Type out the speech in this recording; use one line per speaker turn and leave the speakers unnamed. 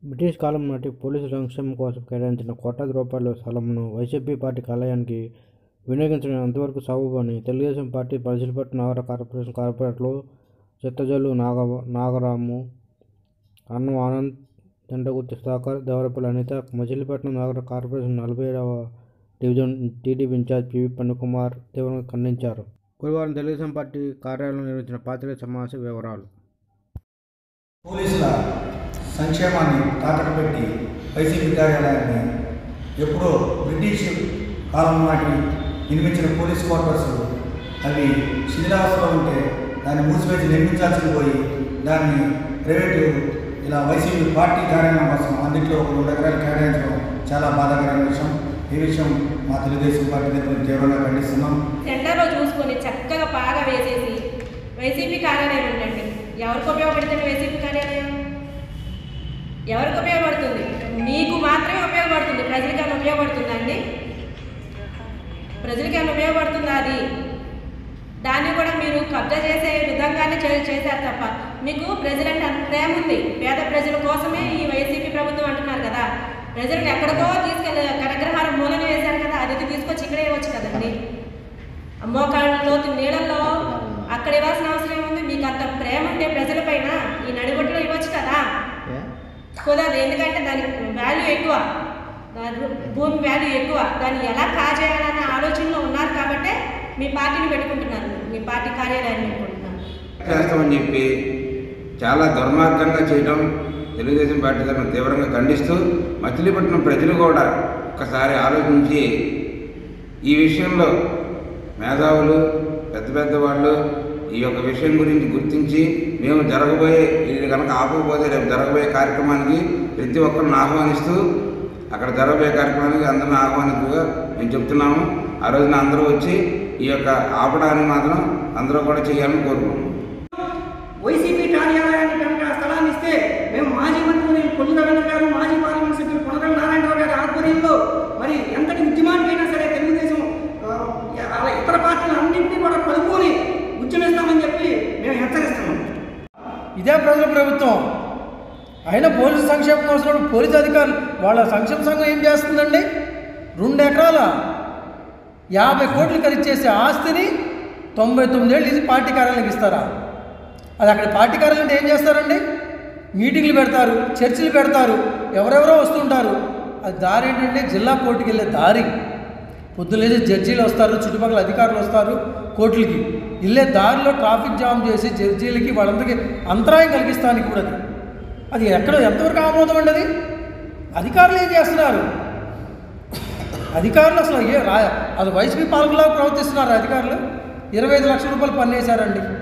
British కాలం నాటి police సంక్షేమం కోసం కేటాయించిన కోట్లాది రూపాయల స్థలంను వైసీపీ పార్టీ కార్యాలయానికి వినియోగించడం ఎంతవరకు సబబు అని తెలుగుదేశం పార్టీ మచిలీపట్నం నగర కార్పొరేషన్ కార్పొరేటర్లు చిత్తజల్లు నాగ నాగరాము అన్నం ఆనంద్ జంటగుర్తి సుధాకర్ దేవరపల్లి అనిత మచిలీపట్నం నగర కార్పొరేషన్ నలభై ఏడవ division TDP incharge P V Pannukumar తీవ్రంగా ఖండించారు గురువారం తెలుగుదేశం పార్టీ కార్యాలయంలో నిర్వహించిన పాత్రికేయ సమావేశ వివరాలు
పోలీసుల సంక్షేమాన్ని తాకట్టు పెట్టి వైసీపీ కార్యాలయాన్ని ఎప్పుడో బ్రిటిష్ కాలం నాటి నిర్మించిన పోలీస్ క్వార్టర్స్ అవి శిథిలావస్థలో ఉంటే దాన్ని మూసివేసి నిర్మించాల్సి పోయి దాన్ని ప్రైవేటు ఇలా వైసీపీ పార్టీ కార్యాలయం కోసం అందుట్లో ఒక రెండు ఎకరాలు కేటాయించడం చాలా బాధాకరమైన విషయం ఈ విషయం మా తెలుగుదేశం పార్టీ తరఫున తీవ్రంగా ఖండిస్తున్నాం
సెంటర్లో చూసుకొని చక్కగా బాగా వేసేసి వైసీపీ కార్యాలయం ఉండండి ఎవరికి ఉపయోగపడుతుంది వైసీపీ కార్యాలయం ఎవరికి ఉపయోగపడుతుంది మీకు మాత్రమే ఉపయోగపడుతుంది ప్రజలకైనా ఉపయోగపడుతుందా అండి ప్రజలకైనా ఉపయోగపడుతుందా అది దాన్ని కూడా మీరు కబ్జా చేసే విధంగానే చే- చేశారు తప్ప మీకు ప్రజలంటే అంత ప్రేమ ఉంది పేద ప్రజల కోసమే ఈ వైసీపీ ప్రభుత్వం అంటున్నారు కదా ప్రజలను ఎక్కడికో తీసుకెళ్ళి కనగ్రహారం మూలన వేశారు కదా అది తీసుకొచ్చి ఇక్కడే ఇవ్వచ్చు కదండి మోకాళ్ళ లోతు నీళ్ళల్లో అక్కడ ఇవ్వాల్సిన అవసరం ఏముంది మీకు అంత ప్రేమ ఉంటే ప్రజలపైన ఈ నడిబొట్టులో ఇవ్వచ్చు కదా కుదరదు ఎందుకంటే దానికి వాల్యూ ఎక్కువ దాని భూమి వాల్యూ ఎక్కువ దాన్ని ఎలా కాజేయాలన్న ఆలోచనలో ఉన్నారు కాబట్టే మీ పార్టీని పెట్టుకుంటున్నారు మీ పార్టీ కార్యాలయాన్ని పెట్టుకుంటున్నారు
చేస్తామని చెప్పి చాలా దుర్మార్గంగా చేయడం తెలుగుదేశం పార్టీ తరఫున తీవ్రంగా ఖండిస్తూ మచిలీపట్నం ప్రజలు కూడా ఒక్కసారి ఆలోచించి ఈ విషయంలో మేధావులు పెద్ద పెద్ద వాళ్ళు ఈ యొక్క విషయం గురించి గుర్తించి మేము జరగబోయే ఇది కనుక ఆపకపోతే రేపు జరగబోయే కార్యక్రమానికి ప్రతి ఒక్కరిని ఆహ్వానిస్తూ అక్కడ జరగబోయే కార్యక్రమానికి అందరిని ఆహ్వానితుగా మేము చెప్తున్నాము ఆ రోజున అందరూ వచ్చి ఈ యొక్క ఆపడానికి మాత్రం అందరూ కూడా చేయాలని కోరుకుంటున్నాం
వైసీపీ కార్యాలయాన్ని కనుక ఆ స్థలాన్ని ఇస్తే మేము మాజీ మంత్రి కొల్లు రవీంద్ర గారు మాజీ పార్లమెంట్ సభ్యులు కొనగల నారాయణరావు గారి ఆధ్వర్యంలో మరి ఎంతటి ఉద్యమానికైనా సరే తెలుగుదేశం ఆ, అలా ఇతర పార్టీలు అన్నింటినీ కూడా కలుపుకొని ఉద్యమిస్తామని చెప్పి మేము హెచ్చరిస్తున్నాం
ఇదే ప్రజల ప్రభుత్వం అయినా పోలీసు సంక్షేమం కోసం పోలీసు అధికారులు వాళ్ళ సంక్షేమ సంఘం ఏం చేస్తుందండి రెండు ఎకరాల యాభై కోట్లు ఖరీదు చేసే ఆస్తిని తొంభై తొమ్మిదేళ్ళు ఇది పార్టీ కార్యాలయానికి ఇస్తారా అది అక్కడ పార్టీ కార్యాలయం అంటే ఏం చేస్తారండి మీటింగ్లు పెడతారు చర్చిలు పెడతారు ఎవరెవరో వస్తుంటారు అది దారి ఏంటంటే జిల్లా కోర్టుకి వెళ్ళే దారి పొద్దులేసి జడ్జీలు వస్తారు చుట్టుపక్కల అధికారులు వస్తారు కోర్టులకి వెళ్ళే దారిలో ట్రాఫిక్ జామ్ చేసి జడ్జీలకి వాళ్ళందరికీ అంతరాయం కలిగిస్తానికి కూడా అది అది ఎక్కడ ఎంతవరకు ఆమోదం అండి అది అధికారులు ఏం చేస్తున్నారు అధికారులు అసలు ఏ రా అది వైసీపీ పాలకులా ప్రవర్తిస్తున్నారు అధికారులు ఇరవై ఐదు లక్షల రూపాయలు పన్నేశారండి